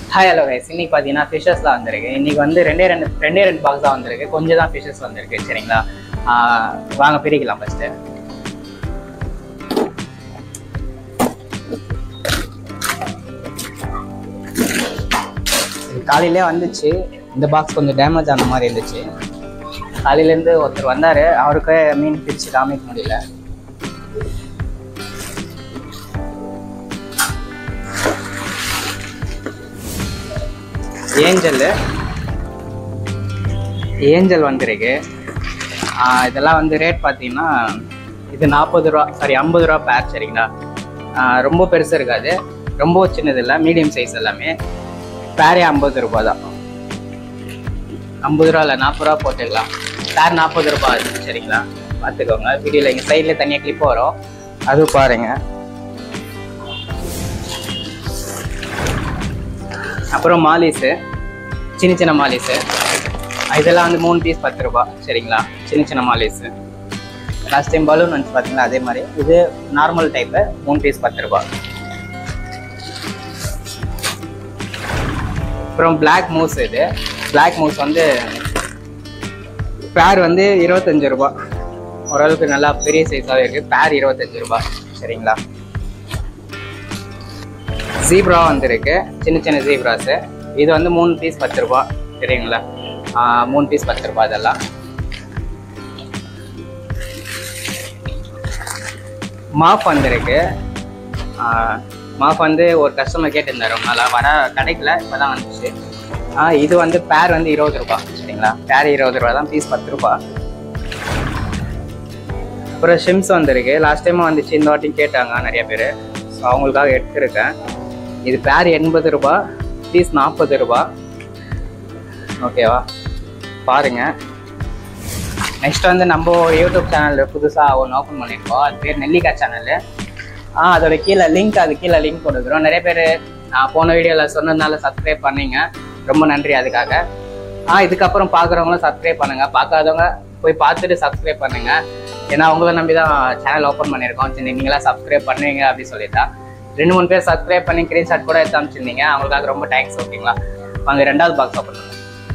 hi hello guys இன்னைக்கு பார்த்தீங்கன்னா ஃபிஷஸ்லாம் வந்திருக்கு இன்னைக்கு வந்து ரெண்டே ரெண்டு ரெண்டே ரெண்டு பாக்ஸ் தான் வந்திருக்கு கொஞ்சம் தான் ஃபிஷஸ் வந்திருக்கு சரிங்களா ஆஹ் வாங்க பிரிக்கலாம் ஃபர்ஸ்ட்டு காலையிலே வந்துச்சு இந்த பாக்ஸ் கொஞ்சம் டேமேஜ் ஆன மாதிரி இருந்துச்சு காலையிலேருந்து ஒருத்தர் வந்தார் அவருக்கு மீன் பிரித்து காமிக்க முடியல ஏஞ்சல் ஏஞ்சல் வந்திருக்கு ஆஹ் இதெல்லாம் வந்து ரேட் பார்த்தீங்கன்னா இது நாற்பது ரூபா சாரி ஐம்பது ரூபா பேர் சரிங்களா ஆஹ் ரொம்ப பெருசு இருக்காது ரொம்ப சின்னது இல்லை மீடியம் சைஸ் எல்லாமே பேரே ஐம்பது ரூபா தான் ஐம்பது ரூபா இல்லை நாற்பது ரூபா போட்டுக்கலாம் பேர் நாற்பது ரூபா ஆகுது சரிங்களா பார்த்துக்கோங்க வீடியோவில் எங்கள் சைடில் தனியாக கிளிப் வரும் அதுவும் பாருங்கள் அப்புறம் மாலிஸு சின்ன சின்ன மாலிஸு இதெல்லாம் வந்து மூணு பீஸ் பத்து ரூபா சரிங்களா சின்ன சின்ன மாலிஸு லாஸ்ட் டைம் பலூன் வந்து பார்த்தீங்களா அதே மாதிரி இது நார்மல் டைப்பு மூணு பீஸ் பத்து ரூபா அப்புறம் Black மூஸ் இது Black மூஸ் வந்து பேர் வந்து இருபத்தஞ்சு ரூபா ஓரளவுக்கு நல்லா பெரிய சைஸாகவே இருக்குது பேர் இருபத்தஞ்சு ரூபா சரிங்களா ஜீப்ரா வந்திருக்கு சின்ன சின்ன ஜீப்ராஸு இது வந்து மூணு பீஸ் பத்து ரூபா சரிங்களா ஆ, மூணு பீஸ் பத்து ரூபா இதெல்லாம் மாஃப் வந்திருக்கு மாஃப் வந்து ஒரு கஸ்டமர் கேட்டிருந்தாரு ரொம்ப நாளாக வர கிடைக்கல இப்போ தான் வந்துச்சு ஆ இது வந்து பேர் வந்து இருபது ரூபா சரிங்களா பேர் இருபது ரூபா தான் பீஸ் பத்து ரூபா அப்புறம் ஷிம்ஸ் வந்திருக்கு லாஸ்ட் டைமும் வந்துச்சு இந்த வாட்டியும் கேட்டாங்க நிறைய பேர் ஸோ அவங்களுக்காக எடுத்திருக்கேன் இது பேர் எண்பது ரூபா பீஸ் நாற்பது ரூபா ஓகேவா பாருங்க நெக்ஸ்ட் வந்து நம்ம யூடியூப் சேனல் புதுசாக ஒன்று ஓப்பன் பண்ணியிருக்கோம் அது பேர் நெல்லிக்காய் சேனல் ஆ அதோட கீழே லிங்க் அது கீழே லிங்க் கொடுக்குறோம் நிறைய பேர் நான் போன வீடியோவில் சொன்னதுனால சப்ஸ்கிரைப் பண்ணீங்க ரொம்ப நன்றி அதுக்காக ஆ இதுக்கப்புறம் பார்க்குறவங்களும் சப்ஸ்கிரைப் பண்ணுங்க பார்க்காதவங்க போய் பார்த்துட்டு சப்ஸ்கிரைப் பண்ணுங்க ஏன்னா உங்களை நம்பி தான் சேனல் ஓப்பன் பண்ணியிருக்கோம் சரி நீங்களாம் சப்ஸ்கிரைப் பண்ணுவீங்க அப்படின்னு சொல்லிட்டா ரெண்டு மூணு பேர் சப்ஸ்கிரைப் பண்ணி ஸ்க்ரீன்ஷாட் கூட எடுத்து அமைச்சிருந்தீங்க அவங்களுக்காக ரொம்ப தேங்க்ஸ் ஓகேங்களா வாங்க ரெண்டாவது பாக்ஸ் ஓப்பன் பண்ணுங்க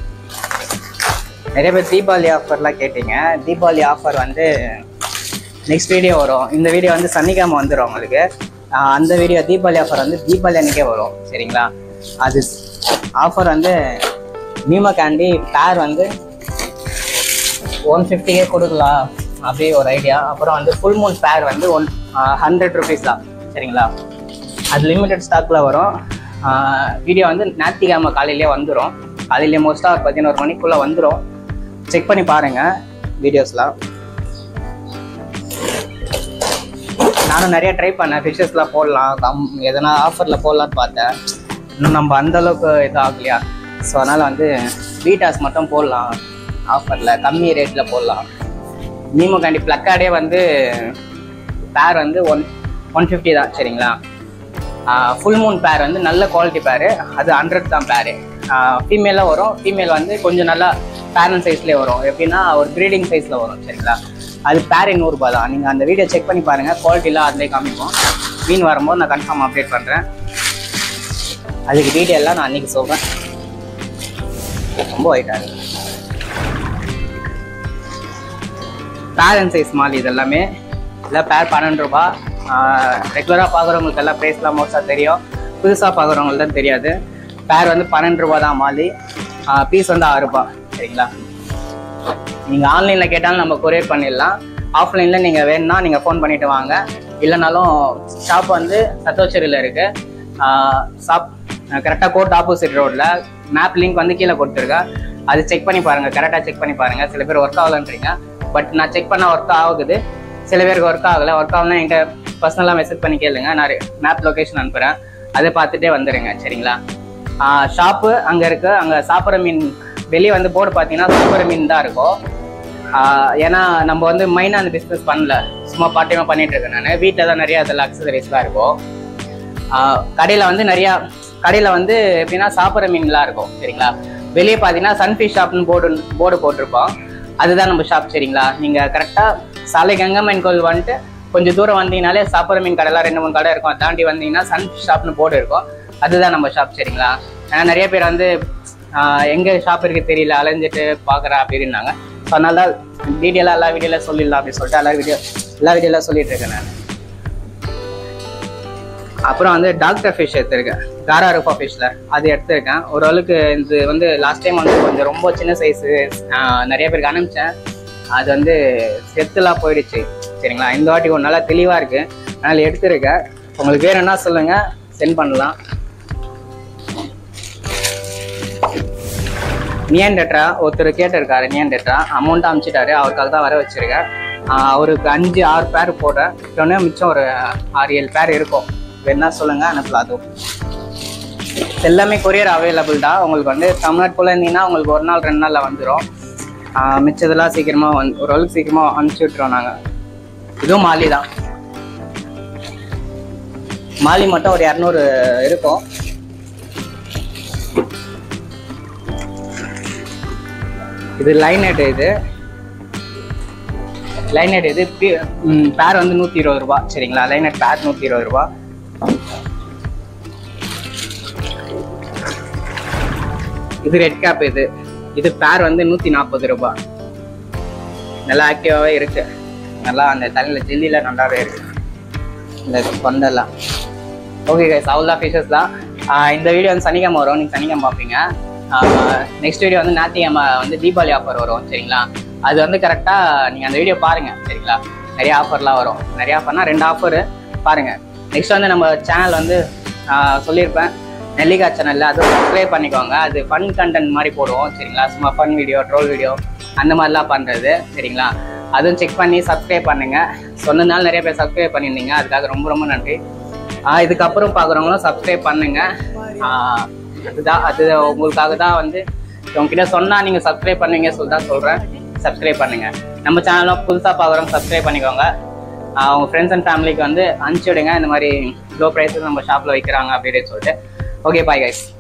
நிறைய பேர் தீபாவளி ஆஃபர்லாம் கேட்டீங்க தீபாவளி ஆஃபர் வந்து நெக்ஸ்ட் வீடியோ வரும் இந்த வீடியோ வந்து சனிக்கிழமை வந்துடும் உங்களுக்கு ஆஹ் அந்த வீடியோ தீபாவளி ஆஃபர் வந்து தீபாவளி அன்னைக்கே வரும் சரிங்களா அது ஆஃபர் வந்து மீமா கேண்டி பேர் வந்து ஒன் ஃபிஃப்டிக்கே கொடுக்கலாம் அப்படி ஒரு ஐடியா அப்புறம் வந்து ஃபுல் மூன் பேர் வந்து ஒன் ஹண்ட்ரட் ருபீஸ் தான் சரிங்களா அது லிமிடெட் ஸ்டாக்கில் வரும் வீடியோ வந்து ஞாயிற்றுக்கிழமை காலையிலே வந்துடும் காலையிலே மோஸ்ட்டாக ஒரு பதினோரு மணிக்குள்ளே வந்துடும் செக் பண்ணி பாருங்கள் வீடியோஸ்லாம் நானும் நிறைய ட்ரை பண்ணேன் ஃபிஷஸ்லாம் போடலாம் கம் எதனா ஆஃபரில் போடலான்னு பார்த்தேன் இன்னும் நம்ம அந்த அளவுக்கு இது ஆகலையா ஸோ அதனால் வந்து பீட்டாஸ் மட்டும் போடலாம் ஆஃபரில் கம்மி ரேட்டில் போடலாம் மீமோ கேண்டி ப்ளக்கார்டே வந்து பேர் வந்து ஒன் ஒன் ஃபிஃப்டி தான் சரிங்களா ஃபுல் மூன் பேர் வந்து நல்ல குவாலிட்டி பேர் அது ஹண்ட்ரட் தான் பேரு ஃபீமேலாக வரும் ஃபீமேல் வந்து கொஞ்சம் நல்லா பேரண்ட் சைஸ்லேயே வரும் எப்படின்னா ஒரு ப்ரீடிங் சைஸில் வரும் சரிங்களா அது பேர் நூறுரூபா தான் நீங்கள் அந்த வீடியோ செக் பண்ணி பாருங்கள் குவாலிட்டிலாம் அதிலே காமிப்போம் மீன் வரும்போது நான் கன்ஃபார்ம் அப்டேட் பண்ணுறேன் அதுக்கு டீட்டெயிலாம் நான் அன்றைக்கி சொல்கிறேன் ரொம்ப ஒயிட்டாக இருக்கு பேரண்ட் சைஸ் மால் இது எல்லாமே இதில் பேர் பன்னெண்டு ரூபா ரெகுலராக பார்க்குறவங்களுக்கு எல்லாம் ப்ரைஸ்லாம் மோஸ்ட்டாக தெரியும் புதுசாக பார்க்குறவங்களுக்கு தான் தெரியாது பேர் வந்து பன்னெண்டு ரூபா தான் மாலி பீஸ் வந்து ஆறு ரூபா சரிங்களா நீங்கள் ஆன்லைனில் கேட்டாலும் நம்ம கொரியர் பண்ணிடலாம் ஆஃப்லைனில் நீங்கள் வேணும்னா நீங்கள் ஃபோன் பண்ணிட்டு வாங்க இல்லைனாலும் ஷாப் வந்து சத்தோச்சேரியில் இருக்குது ஷாப் கரெக்டாக கோர்ட் ஆப்போசிட் ரோட்டில் மேப் லிங்க் வந்து கீழே கொடுத்துருக்கேன் அது செக் பண்ணி பாருங்கள் கரெக்டாக செக் பண்ணி பாருங்கள் சில பேர் ஒர்க் ஆகலன்றீங்க பட் நான் செக் பண்ண ஒர்க் ஆகுது சில பேருக்கு ஒர்க் ஆகலை ஒர்க் ஆகலாம் என்கிட்ட பர்சனலாக மெசேஜ் பண்ணி கேளுங்க நான் மேப் லொக்கேஷன் அனுப்புகிறேன் அதை பார்த்துட்டே வந்துடுங்க சரிங்களா ஷாப்பு அங்கே இருக்கு அங்கே சாப்பிட்ற மீன் வெளியே வந்து போர்டு பார்த்தீங்கன்னா சாப்பிட்ற மீன் தான் இருக்கும் ஆஹ் ஏன்னா நம்ம வந்து மைனாக அந்த பிஸ்னஸ் பண்ணல சும்மா பார்ட் டைமாக பண்ணிட்டு இருக்கேன் நான் வீட்டில் தான் நிறைய அதில் அக்சசரிஸ்லாம் இருக்கும் கடையில் வந்து நிறையா கடையில் வந்து எப்படின்னா சாப்பிட்ற மீன்லாம் இருக்கும் சரிங்களா வெளியே பார்த்தீங்கன்னா சன்ஃபிஷ் ஷாப்னு போர்டு போர்டு போட்டிருப்போம் அதுதான் நம்ம ஷாப் சரிங்களா நீங்கள் கரெக்டாக சாலை கங்கம்மன் கோவில் வந்துட்டு கொஞ்சம் தூரம் வந்தீங்கனாலே சாப்பிட்ற மீன் கடைலாம் ரெண்டு மூணு கடை இருக்கும் அதை தாண்டி வந்தீங்கன்னா சன் ஷாப்னு போர்டு இருக்கும் அதுதான் நம்ம ஷாப் சரிங்களா ஏன்னா நிறைய பேர் வந்து ஆஹ் எங்க ஷாப் இருக்கு தெரியல அலைஞ்சிட்டு பார்க்குறேன் அப்படின்னாங்க ஸோ அதனால தான் டீட்டெயிலாக எல்லா வீடியோவில் சொல்லிடலாம் அப்படின்னு சொல்லிட்டு எல்லா வீடியோ எல்லா வீடியோவில் சொல்லிட்டு இருக்கேன் நான் அப்புறம் வந்து டாக்டர் ஃபிஷ் எடுத்திருக்கேன் காரா ரூபா ஃபிஷ்ல அது எடுத்திருக்கேன் ஓரளவுக்கு இது வந்து லாஸ்ட் டைம் வந்து கொஞ்சம் ரொம்ப சின்ன சைஸு நிறைய பேருக்கு அனுப்பிச்சேன் அது வந்து செத்துலாம் போயிடுச்சு சரிங்களா இந்த வாட்டி கொஞ்சம் நல்லா தெளிவாக இருக்கு அதனால் எடுத்திருக்கேன் உங்களுக்கு வேற என்ன சொல்லுங்க சென்ட் பண்ணலாம் நியன் டெட்ரா ஒருத்தர் கேட்டிருக்காரு நியன் டெட்ரா அமௌண்ட் அனுப்பிச்சிட்டாரு அவருக்காக தான் வர வச்சிருக்கேன் ஆஹ் அவருக்கு அஞ்சு ஆறு பேர் போட்டேன் இன்னொன்று மிச்சம் ஒரு ஆறு ஏழு பேர் இருக்கும் வேணா சொல்லுங்க அனுப்பலாம் அதுவும் எல்லாமே கொரியர் அவைலபிள் தான் உங்களுக்கு வந்து தமிழ்நாட்டுக்குள்ளே இருந்தீங்கன்னா உங்களுக்கு ஒரு நாள் ரெண்டு நாளில் வந்துடும் மிச்சதெல்லாம் சீக்கிரமாக வந்து ஓரளவுக்கு சீக்கிரமாக அனுப்பிச்சி விட்டுறோம் நாங்கள் இதுவும் மாலி தான் மாலி மட்டும் ஒரு இரநூறு இருக்கும் இது லைனட் இது லைனட் இது பி- ம், பேர் வந்து நூற்றி இருபது ரூபா சரிங்களா லைனட் பேர் நூற்றி இருபது ரூபா இது ரெட் கேப் இது இது பேர் வந்து நூற்றி நாற்பது ரூபா நல்லா ஆக்டிவாகவே இருக்கு நல்லா அந்த தலையில் ஜெல்லியில் நல்லாவே இருக்கு இந்த கொண்டெல்லாம் ஓகே கைஸ் அவ்வளோதான் ஃபிஷஸ் தான் ஆஹ் இந்த வீடியோ வந்து சனிக்கிழமை வரும் நீங்கள் சனிக்கிழமை பார்ப்பீங்க நெக்ஸ்ட் வீடியோ வந்து ஞாயிற்றுக்கிழமை வந்து தீபாவளி ஆஃபர் வரும் சரிங்களா அது வந்து கரெக்டாக நீங்கள் அந்த வீடியோ பாருங்கள் சரிங்களா நிறைய ஆஃபர்லாம் வரும் நிறைய ஆஃபர்னா ரெண்டு ஆஃபரு பாருங்கள் நெக்ஸ்ட் வந்து நம்ம சேனல் வந்து ஆஹ் சொல்லியிருப்பேன் நெல்லிக்கா சேனலில் அதுவும் சப்ஸ்கிரைப் பண்ணிக்கோங்க அது ஃபன் கண்டென்ட் மாதிரி போடுவோம் சரிங்களா சும்மா ஃபன் வீடியோ ட்ரோல் வீடியோ அந்த மாதிரிலாம் பண்ணுறது சரிங்களா அதுவும் செக் பண்ணி சப்ஸ்கிரைப் பண்ணுங்க சொன்னதுனால நிறைய பேர் சப்ஸ்கிரைப் பண்ணியிருந்தீங்க அதுக்காக ரொம்ப ரொம்ப நன்றி ஆஹ் இதுக்கப்புறம் பார்க்குறவங்களும் சப்ஸ்கிரைப் பண்ணுங்க ஆஹ் அதுதான் அது உங்களுக்காக தான் வந்து உங்ககிட்ட சொன்னா நீங்க சப்ஸ்கிரைப் பண்ணுவீங்க சொல்லி தான் சொல்றேன் சப்ஸ்கிரைப் பண்ணுங்க நம்ம சேனலும் புதுசா பார்க்குறவங்க சப்ஸ்கிரைப் பண்ணிக்கோங்க ஆஹ் உங்க ஃப்ரெண்ட்ஸ் அண்ட் ஃபேமிலிக்கு வந்து அனுப்பிச்சி விடுங்க இந்த மாதிரி லோ ப்ரைஸஸ் நம்ம ஷாப்ல வைக்கிறாங்க அப்படின்னு சொல்லிட்டு ஓகே பாய் கைஸ்